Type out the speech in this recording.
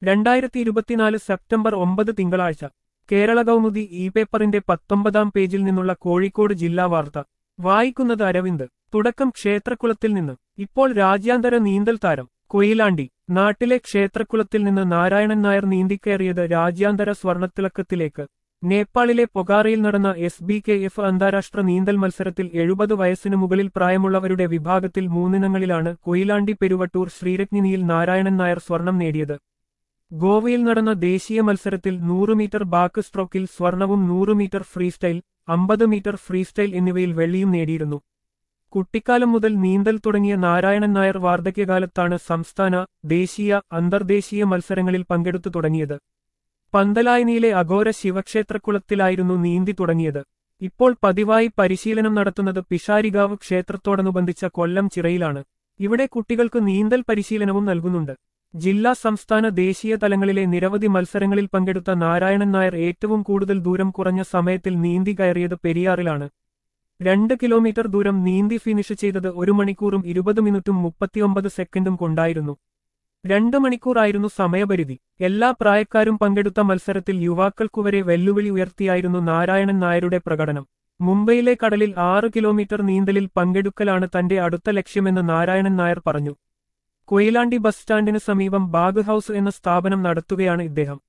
രണ്ടായിരത്തി ഇരുപത്തിനാല് സെപ്റ്റംബർ ഒമ്പത് തിങ്കളാഴ്ച കേരള കൗമുദി ഇ പേപ്പറിന്റെ പത്തൊമ്പതാം പേജിൽ നിന്നുള്ള കോഴിക്കോട് ജില്ലാ വാർത്ത വായിക്കുന്നത് അരവിന്ദ് തുടക്കം ക്ഷേത്രക്കുളത്തിൽ നിന്ന് ഇപ്പോൾ രാജ്യാന്തര നീന്തൽ താരം കൊയിലാണ്ടി നാട്ടിലെ ക്ഷേത്രക്കുളത്തിൽ നിന്ന് നാരായണൻ നായർ നീന്തിക്കയറിയത് രാജ്യാന്തര സ്വർണത്തിളക്കത്തിലേക്ക് നേപ്പാളിലെ പൊഗാറയിൽ നടന്ന എസ് ബി കെ എഫ് അന്താരാഷ്ട്ര നീന്തൽ മത്സരത്തിൽ എഴുപത് വയസ്സിനു മുകളിൽ പ്രായമുള്ളവരുടെ വിഭാഗത്തിൽ മൂന്നിനങ്ങളിലാണ് കൊയിലാണ്ടി പെരുവട്ടൂർ ശ്രീരജ്ഞിനിയിൽ നാരായണൻ നായർ സ്വർണം നേടിയത് ഗോവയിൽ നടന്ന ദേശീയ മത്സരത്തിൽ നൂറ് മീറ്റർ ബാക്ക് സ്ട്രോക്കിൽ സ്വർണവും നൂറ് മീറ്റർ ഫ്രീസ്റ്റൈൽ അമ്പത് മീറ്റർ ഫ്രീസ്റ്റൈൽ എന്നിവയിൽ വെള്ളിയും നേടിയിരുന്നു കുട്ടിക്കാലം മുതൽ നീന്തൽ തുടങ്ങിയ നാരായണൻ നായർ വാർദ്ധക്യകാലത്താണ് സംസ്ഥാന ദേശീയ അന്തർദേശീയ മത്സരങ്ങളിൽ പങ്കെടുത്തു തുടങ്ങിയത് പന്തലായനിയിലെ അഘോര ശിവക്ഷേത്രക്കുളത്തിലായിരുന്നു നീന്തി തുടങ്ങിയത് ഇപ്പോൾ പതിവായി പരിശീലനം നടത്തുന്നത് പിഷാരികാവ് ക്ഷേത്രത്തോടനുബന്ധിച്ച കൊല്ലം ചിറയിലാണ് ഇവിടെ കുട്ടികൾക്ക് നീന്തൽ പരിശീലനവും നൽകുന്നുണ്ട് ജില്ലാ സംസ്ഥാന ദേശീയ തലങ്ങളിലെ നിരവധി മത്സരങ്ങളിൽ പങ്കെടുത്ത നാരായണൻ നായർ ഏറ്റവും കൂടുതൽ ദൂരം കുറഞ്ഞ സമയത്തിൽ നീന്തി കയറിയത് പെരിയാറിലാണ് രണ്ട് കിലോമീറ്റർ ദൂരം നീന്തി ഫിനിഷ് ചെയ്തത് ഒരു മണിക്കൂറും ഇരുപത് മിനിറ്റും മുപ്പത്തിയൊമ്പത് സെക്കൻഡും കൊണ്ടായിരുന്നു രണ്ട് മണിക്കൂറായിരുന്നു സമയപരിധി എല്ലാ പ്രായക്കാരും പങ്കെടുത്ത മത്സരത്തിൽ യുവാക്കൾക്കുവരെ വെല്ലുവിളി ഉയർത്തിയായിരുന്നു നാരായണൻ നായരുടെ പ്രകടനം മുംബൈയിലെ കടലിൽ ആറ് കിലോമീറ്റർ നീന്തലിൽ പങ്കെടുക്കലാണ് തന്റെ അടുത്ത ലക്ഷ്യമെന്ന് നാരായണൻ നായർ പറഞ്ഞു കൊയിലാണ്ടി ബസ് സ്റ്റാൻഡിന് സമീപം ബാഗ് ഹൌസ് എന്ന സ്ഥാപനം നടത്തുകയാണ് ഇദ്ദേഹം